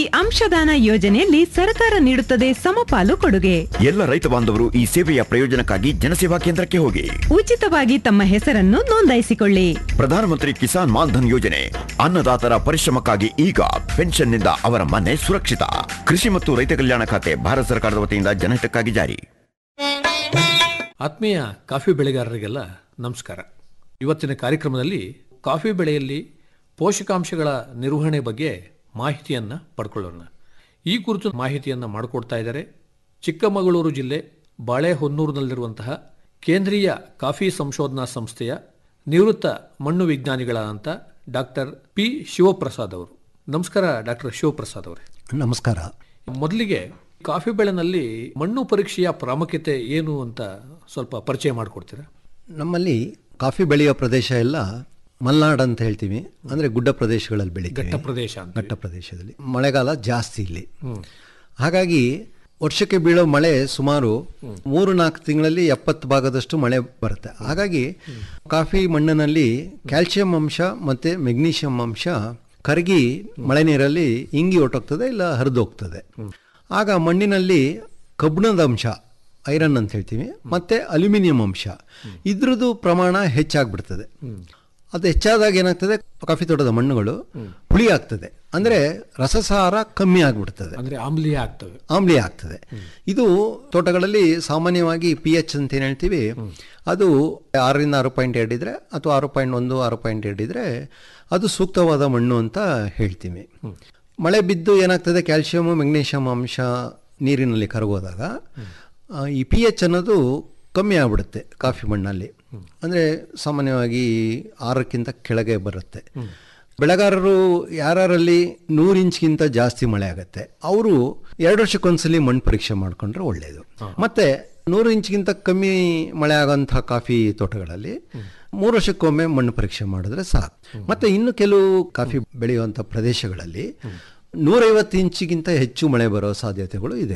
ಅಂಶದಾನ ಯೋಜನೆಯಲ್ಲಿ ಸರ್ಕಾರ ನೀಡುತ್ತದೆ ಸಮಪಾಲು ಕೊಡುಗೆ ಎಲ್ಲ ರೈತ ಬಾಂಧವರು ಈ ಸೇವೆಯ ಪ್ರಯೋಜನಕ್ಕಾಗಿ ಜನಸೇವಾ ಕೇಂದ್ರಕ್ಕೆ ಹೋಗಿ ಉಚಿತವಾಗಿ ತಮ್ಮ ಹೆಸರನ್ನು ನೋಂದಾಯಿಸಿಕೊಳ್ಳಿ ಪ್ರಧಾನಮಂತ್ರಿ ಕಿಸಾನ್ ಮಾನ್ ಧನ್ ಯೋಜನೆ ಅನ್ನದಾತರ ಪರಿಶ್ರಮಕ್ಕಾಗಿ ಈಗ ಪೆನ್ಷನ್ನಿಂದ ಅವರ ಮನೆ ಸುರಕ್ಷಿತ ಕೃಷಿ ಮತ್ತು ರೈತ ಕಲ್ಯಾಣ ಖಾತೆ ಭಾರತ ಸರ್ಕಾರದ ವತಿಯಿಂದ ಜನಹಿತಕ್ಕಾಗಿ ಜಾರಿ ಆತ್ಮೀಯ ಕಾಫಿ ಬೆಳೆಗಾರರಿಗೆಲ್ಲ ನಮಸ್ಕಾರ ಇವತ್ತಿನ ಕಾರ್ಯಕ್ರಮದಲ್ಲಿ ಕಾಫಿ ಬೆಳೆಯಲ್ಲಿ ಪೋಷಕಾಂಶಗಳ ನಿರ್ವಹಣೆ ಬಗ್ಗೆ ಮಾಹಿತಿಯನ್ನು ಪಡ್ಕೊಳ್ಳೋಣ ಈ ಕುರಿತು ಮಾಹಿತಿಯನ್ನು ಮಾಡಿಕೊಡ್ತಾ ಇದ್ದಾರೆ ಚಿಕ್ಕಮಗಳೂರು ಜಿಲ್ಲೆ ಬಾಳೆಹೊನ್ನೂರಿನಲ್ಲಿರುವಂತಹ ಕೇಂದ್ರೀಯ ಕಾಫಿ ಸಂಶೋಧನಾ ಸಂಸ್ಥೆಯ ನಿವೃತ್ತ ಮಣ್ಣು ವಿಜ್ಞಾನಿಗಳಾದಂಥ ಡಾಕ್ಟರ್ ಪಿ ಶಿವಪ್ರಸಾದ್ ಅವರು ನಮಸ್ಕಾರ ಡಾಕ್ಟರ್ ಶಿವಪ್ರಸಾದ್ ಅವರೇ ನಮಸ್ಕಾರ ಮೊದಲಿಗೆ ಕಾಫಿ ಬೆಳೆನಲ್ಲಿ ಮಣ್ಣು ಪರೀಕ್ಷೆಯ ಪ್ರಾಮುಖ್ಯತೆ ಏನು ಅಂತ ಸ್ವಲ್ಪ ಪರಿಚಯ ಮಾಡಿಕೊಡ್ತೀರಾ ನಮ್ಮಲ್ಲಿ ಕಾಫಿ ಬೆಳೆಯೋ ಪ್ರದೇಶ ಎಲ್ಲ ಮಲ್ನಾಡ್ ಅಂತ ಹೇಳ್ತೀವಿ ಅಂದರೆ ಗುಡ್ಡ ಪ್ರದೇಶಗಳಲ್ಲಿ ಬೆಳಿತೀವಿ ಘಟ್ಟ ಪ್ರದೇಶ ಅಂತ ಘಟ್ಟ ಪ್ರದೇಶದಲ್ಲಿ ಮಳೆಗಾಲ ಜಾಸ್ತಿ ಇಲ್ಲಿ ಹಾಗಾಗಿ ವರ್ಷಕ್ಕೆ ಬೀಳೋ ಮಳೆ ಸುಮಾರು ಮೂರು ನಾಲ್ಕು ತಿಂಗಳಲ್ಲಿ ಎಪ್ಪತ್ತು ಭಾಗದಷ್ಟು ಮಳೆ ಬರುತ್ತೆ ಹಾಗಾಗಿ ಕಾಫಿ ಮಣ್ಣಿನಲ್ಲಿ ಕ್ಯಾಲ್ಸಿಯಂ ಅಂಶ ಮತ್ತು ಮೆಗ್ನೀಷಿಯಂ ಅಂಶ ಕರಗಿ ಮಳೆ ನೀರಲ್ಲಿ ಇಂಗಿ ಹೊಟ್ಟೋಗ್ತದೆ ಇಲ್ಲ ಹರಿದೋಗ್ತದೆ ಆಗ ಮಣ್ಣಿನಲ್ಲಿ ಕಬ್ಬಿಣದ ಅಂಶ ಐರನ್ ಅಂತ ಹೇಳ್ತೀವಿ ಮತ್ತು ಅಲ್ಯೂಮಿನಿಯಂ ಅಂಶ ಇದ್ರದ್ದು ಪ್ರಮಾಣ ಹೆಚ್ಚಾಗ್ಬಿಡ್ತದೆ ಅದು ಹೆಚ್ಚಾದಾಗ ಏನಾಗ್ತದೆ ಕಾಫಿ ತೋಟದ ಮಣ್ಣುಗಳು ಹುಳಿ ಆಗ್ತದೆ ಅಂದರೆ ರಸಸಾರ ಕಮ್ಮಿ ಆಗ್ಬಿಡ್ತದೆ ಅಂದ್ರೆ ಆಮ್ಲೀಯ ಆಗ್ತವೆ ಆಮ್ಲೀಯ ಆಗ್ತದೆ ಇದು ತೋಟಗಳಲ್ಲಿ ಸಾಮಾನ್ಯವಾಗಿ ಪಿ ಎಚ್ ಅಂತ ಏನು ಹೇಳ್ತೀವಿ ಅದು ಆರರಿಂದ ಆರು ಪಾಯಿಂಟ್ ಎರಡು ಇದ್ರೆ ಅಥವಾ ಆರು ಪಾಯಿಂಟ್ ಒಂದು ಆರು ಪಾಯಿಂಟ್ ಎರಡು ಇದ್ರೆ ಅದು ಸೂಕ್ತವಾದ ಮಣ್ಣು ಅಂತ ಹೇಳ್ತೀವಿ ಮಳೆ ಬಿದ್ದು ಏನಾಗ್ತದೆ ಕ್ಯಾಲ್ಸಿಯಮ್ ಮೆಗ್ನೀಷಿಯಂ ಅಂಶ ನೀರಿನಲ್ಲಿ ಕರಗೋದಾಗ ಆ, ಈ ಪಿ ಎಚ್ ಅನ್ನೋದು ಕಮ್ಮಿ ಆಗ್ಬಿಡುತ್ತೆ ಕಾಫಿ ಮಣ್ಣಲ್ಲಿ ಅಂದರೆ ಸಾಮಾನ್ಯವಾಗಿ ಆರಕ್ಕಿಂತ ಕೆಳಗೆ ಬರುತ್ತೆ ಬೆಳೆಗಾರರು ಯಾರಲ್ಲಿ ನೂರು ಇಂಚ್ಗಿಂತ ಜಾಸ್ತಿ ಮಳೆ ಆಗುತ್ತೆ ಅವರು ಎರಡು ವರ್ಷಕ್ಕೊಂದ್ಸಲಿ ಮಣ್ಣು ಪರೀಕ್ಷೆ ಮಾಡಿಕೊಂಡ್ರೆ ಒಳ್ಳೆಯದು ಮತ್ತೆ ನೂರು ಇಂಚ್ಗಿಂತ ಕಮ್ಮಿ ಮಳೆ ಆಗೋಂಥ ಕಾಫಿ ತೋಟಗಳಲ್ಲಿ ಮೂರು ವರ್ಷಕ್ಕೊಮ್ಮೆ ಮಣ್ಣು ಪರೀಕ್ಷೆ ಮಾಡಿದ್ರೆ ಸಾಕು ಮತ್ತೆ ಇನ್ನು ಕೆಲವು ಕಾಫಿ ಬೆಳೆಯುವಂಥ ಪ್ರದೇಶಗಳಲ್ಲಿ ನೂರೈವತ್ತು ಇಂಚಿಗಿಂತ ಹೆಚ್ಚು ಮಳೆ ಬರೋ ಸಾಧ್ಯತೆಗಳು ಇದೆ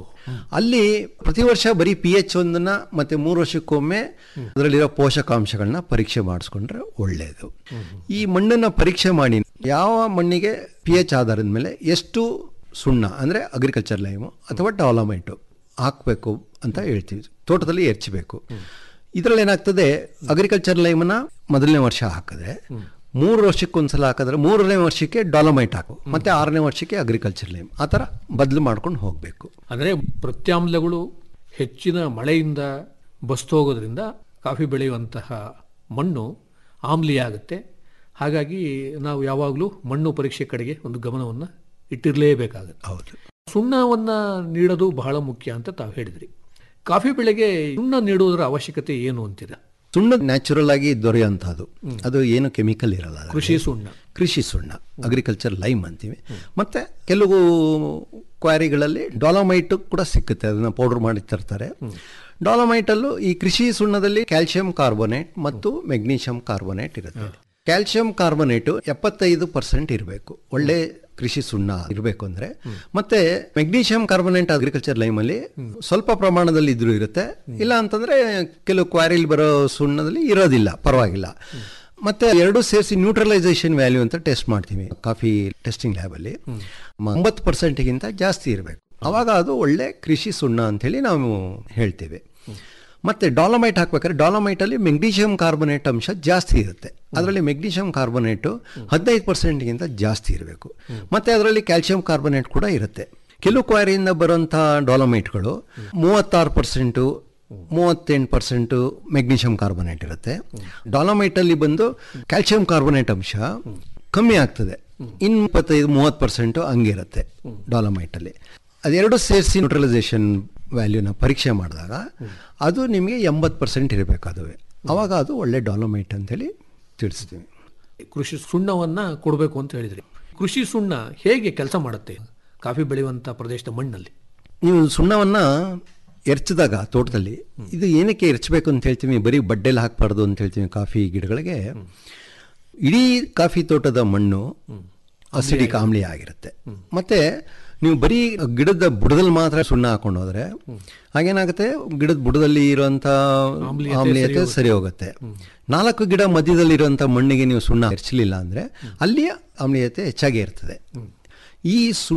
ಅಲ್ಲಿ ಪ್ರತಿ ವರ್ಷ ಬರೀ ಪಿ ಎಚ್ ಒಂದನ್ನ ಮತ್ತೆ ಮೂರು ವರ್ಷಕ್ಕೊಮ್ಮೆ ಅದರಲ್ಲಿರೋ ಪೋಷಕಾಂಶಗಳನ್ನ ಪರೀಕ್ಷೆ ಮಾಡಿಸ್ಕೊಂಡ್ರೆ ಒಳ್ಳೆಯದು ಈ ಮಣ್ಣನ್ನ ಪರೀಕ್ಷೆ ಮಾಡಿ ಯಾವ ಮಣ್ಣಿಗೆ ಪಿ ಎಚ್ ಆಧಾರದ ಮೇಲೆ ಎಷ್ಟು ಸುಣ್ಣ ಅಂದರೆ ಅಗ್ರಿಕಲ್ಚರ್ ಲೈಮು ಅಥವಾ ಡಾಲಮೈಟು ಹಾಕಬೇಕು ಅಂತ ಹೇಳ್ತೀವಿ ತೋಟದಲ್ಲಿ ಎರ್ಚಬೇಕು ಇದರಲ್ಲಿ ಏನಾಗ್ತದೆ ಅಗ್ರಿಕಲ್ಚರ್ ಲೈಮನ್ನ ಮೊದಲನೇ ವರ್ಷ ಹಾಕಿದ್ರೆ ಮೂರು ವರ್ಷಕ್ಕೊಂದ್ಸಲ ಹಾಕಿದ್ರೆ ಮೂರನೇ ವರ್ಷಕ್ಕೆ ಡಾಲಮೈಟ್ ಹಾಕು ಮತ್ತೆ ಆರನೇ ವರ್ಷಕ್ಕೆ ಅಗ್ರಿಕಲ್ಚರ್ ಲೈಮ್ ಆ ಥರ ಬದಲು ಮಾಡ್ಕೊಂಡು ಹೋಗಬೇಕು ಅಂದ್ರೆ ಪ್ರತ್ಯಾಮ್ಲಗಳು ಹೆಚ್ಚಿನ ಮಳೆಯಿಂದ ಬಸ್ತು ಹೋಗೋದ್ರಿಂದ ಕಾಫಿ ಬೆಳೆಯುವಂತಹ ಮಣ್ಣು ಆಮ್ಲೀಯ ಆಗುತ್ತೆ ಹಾಗಾಗಿ ನಾವು ಯಾವಾಗಲೂ ಮಣ್ಣು ಪರೀಕ್ಷೆ ಕಡೆಗೆ ಒಂದು ಗಮನವನ್ನು ಇಟ್ಟಿರಲೇಬೇಕಾಗುತ್ತೆ ಹೌದು ಸುಣ್ಣವನ್ನು ನೀಡೋದು ಬಹಳ ಮುಖ್ಯ ಅಂತ ತಾವು ಹೇಳಿದ್ರಿ ಕಾಫಿ ಬೆಳೆಗೆ ಸುಣ್ಣ ನೀಡುವುದರ ಅವಶ್ಯಕತೆ ಏನು ಅಂತೀರಾ ಸುಣ್ಣ ನ್ಯಾಚುರಲ್ ಆಗಿ ದೊರೆಯುವಂಥದ್ದು ಅದು ಏನು ಕೆಮಿಕಲ್ ಇರಲ್ಲ ಅದರಲ್ಲಿ. ಕೃಷಿ ಸುಣ್ಣ ಕೃಷಿ ಸುಣ್ಣ ಅಗ್ರಿಕಲ್ಚರ್ ಲೈಮ್ ಅಂತೀವಿ ಮತ್ತೆ ಕೆಲವು ಕ್ವಾರಿಗಳಲ್ಲಿ ಡಾಲಮೈಟ್ ಕೂಡ ಸಿಕ್ಕುತ್ತೆ ಅದನ್ನ ಪೌಡರ್ ಮಾಡಿ ತರ್ತಾರೆ ಡಾಲಮೈಟಲ್ಲೂ ಈ ಕೃಷಿ ಸುಣ್ಣದಲ್ಲಿ ಕ್ಯಾಲ್ಸಿಯಂ ಕಾರ್ಬೋನೇಟ್ ಮತ್ತು ಮೆಗ್ನೀಷಿಯಂ ಕಾರ್ಬೋನೇಟ್ ಇರುತ್ತೆ ಕ್ಯಾಲ್ಸಿಯಂ ಕಾರ್ಬೋನೇಟು ಎಪ್ಪತ್ತೈದು ಪರ್ಸೆಂಟ್ ಇರಬೇಕು ಒಳ್ಳೆ ಕೃಷಿ ಸುಣ್ಣ ಇರಬೇಕು ಅಂದ್ರೆ ಮತ್ತೆ ಮೆಗ್ನೀಷಿಯಂ ಕಾರ್ಬೋನೇಟ್ ಅಗ್ರಿಕಲ್ಚರ್ ಲೈಮಲ್ಲಿ ಸ್ವಲ್ಪ ಪ್ರಮಾಣದಲ್ಲಿ ಇದ್ರೂ ಇರುತ್ತೆ ಇಲ್ಲ ಅಂತಂದ್ರೆ ಕೆಲವು ಕ್ವಾರಿಲ್ ಬರೋ ಸುಣ್ಣದಲ್ಲಿ ಇರೋದಿಲ್ಲ ಪರವಾಗಿಲ್ಲ ಮತ್ತೆ ಎರಡು ಸೇರಿಸಿ ನ್ಯೂಟ್ರಲೈಸೇಷನ್ ವ್ಯಾಲ್ಯೂ ಅಂತ ಟೆಸ್ಟ್ ಮಾಡ್ತೀವಿ ಕಾಫಿ ಟೆಸ್ಟಿಂಗ್ ಲ್ಯಾಬಲ್ಲಿ ಒಂಬತ್ತು ಪರ್ಸೆಂಟ್ಗಿಂತ ಜಾಸ್ತಿ ಇರಬೇಕು ಅವಾಗ ಅದು ಒಳ್ಳೆ ಕೃಷಿ ಸುಣ್ಣ ಅಂತೇಳಿ ನಾವು ಹೇಳ್ತೇವೆ ಮತ್ತೆ ಡಾಲಮೈಟ್ ಹಾಕ್ಬೇಕಾದ್ರೆ ಡಾಲಮೈಟಲ್ಲಿ ಮೆಗ್ನೀಷಿಯಂ ಕಾರ್ಬೋನೇಟ್ ಅಂಶ ಜಾಸ್ತಿ ಇರುತ್ತೆ ಅದರಲ್ಲಿ ಮೆಗ್ನೀಷಿಯಂ ಕಾರ್ಬೋನೇಟು ಹದಿನೈದು ಪರ್ಸೆಂಟ್ಗಿಂತ ಜಾಸ್ತಿ ಇರಬೇಕು ಮತ್ತೆ ಅದರಲ್ಲಿ ಕ್ಯಾಲ್ಸಿಯಂ ಕಾರ್ಬೋನೇಟ್ ಕೂಡ ಇರುತ್ತೆ ಕೆಲವು ಕ್ವಾರಿಯಿಂದ ಬರುವಂಥ ಡಾಲಮೈಟ್ಗಳು ಮೂವತ್ತಾರು ಪರ್ಸೆಂಟು ಮೂವತ್ತೆಂಟು ಪರ್ಸೆಂಟು ಮೆಗ್ನೀಷಿಯಂ ಕಾರ್ಬೋನೇಟ್ ಇರುತ್ತೆ ಡಾಲಮೈಟಲ್ಲಿ ಬಂದು ಕ್ಯಾಲ್ಸಿಯಂ ಕಾರ್ಬೋನೇಟ್ ಅಂಶ ಕಮ್ಮಿ ಆಗ್ತದೆ ಇನ್ನು ಇಪ್ಪತ್ತೈದು ಮೂವತ್ತು ಪರ್ಸೆಂಟು ಹಂಗಿರುತ್ತೆ ಡಾಲಮೈಟಲ್ಲಿ ಅದೆರಡು ಸೇರಿಸಿ ನ್ಯೂಟ್ರಲೈಸೇಷನ್ ವ್ಯಾಲ್ಯೂನ ಪರೀಕ್ಷೆ ಮಾಡಿದಾಗ ಅದು ನಿಮಗೆ ಎಂಬತ್ತು ಪರ್ಸೆಂಟ್ ಇರಬೇಕು ಅದುವೇ ಅವಾಗ ಅದು ಒಳ್ಳೆ ಡಾಲಮೈಟ್ ಅಂತೇಳಿ ತಿಳಿಸ್ತೀವಿ ಕೃಷಿ ಸುಣ್ಣವನ್ನು ಕೊಡಬೇಕು ಅಂತ ಹೇಳಿದ್ರಿ ಕೃಷಿ ಸುಣ್ಣ ಹೇಗೆ ಕೆಲಸ ಮಾಡುತ್ತೆ ಕಾಫಿ ಬೆಳೆಯುವಂಥ ಪ್ರದೇಶದ ಮಣ್ಣಲ್ಲಿ ನೀವು ಸುಣ್ಣವನ್ನು ಎರ್ಚಿದಾಗ ತೋಟದಲ್ಲಿ ಇದು ಏನಕ್ಕೆ ಎರ್ಚಬೇಕು ಅಂತ ಹೇಳ್ತೀವಿ ಬರೀ ಬಡ್ಡೆಲಿ ಹಾಕಬಾರ್ದು ಅಂತ ಹೇಳ್ತೀವಿ ಕಾಫಿ ಗಿಡಗಳಿಗೆ ಇಡೀ ಕಾಫಿ ತೋಟದ ಮಣ್ಣು ಅಸಿಡಿಕ್ ಆಮ್ಲೀಯ ಆಗಿರುತ್ತೆ ಮತ್ತೆ ನೀವು ಬರೀ ಗಿಡದ ಬುಡದಲ್ಲಿ ಮಾತ್ರ ಸುಣ್ಣ ಹಾಕೊಂಡು ಹೋದ್ರೆ ಹಾಗೇನಾಗುತ್ತೆ ಗಿಡದ ಬುಡದಲ್ಲಿ ಇರುವಂತ ಆಮ್ಲೀಯತೆ ಸರಿ ಹೋಗುತ್ತೆ ನಾಲ್ಕು ಗಿಡ ಮಧ್ಯದಲ್ಲಿ ಇರುವಂತ ಮಣ್ಣಿಗೆ ನೀವು ಸುಣ್ಣ ಎರ್ಚಲಿಲ್ಲ ಅಂದ್ರೆ ಅಲ್ಲಿ ಆಮ್ಲೀಯತೆ ಹೆಚ್ಚಾಗಿ ಇರ್ತದೆ ಈ ಸುಣ್ಣ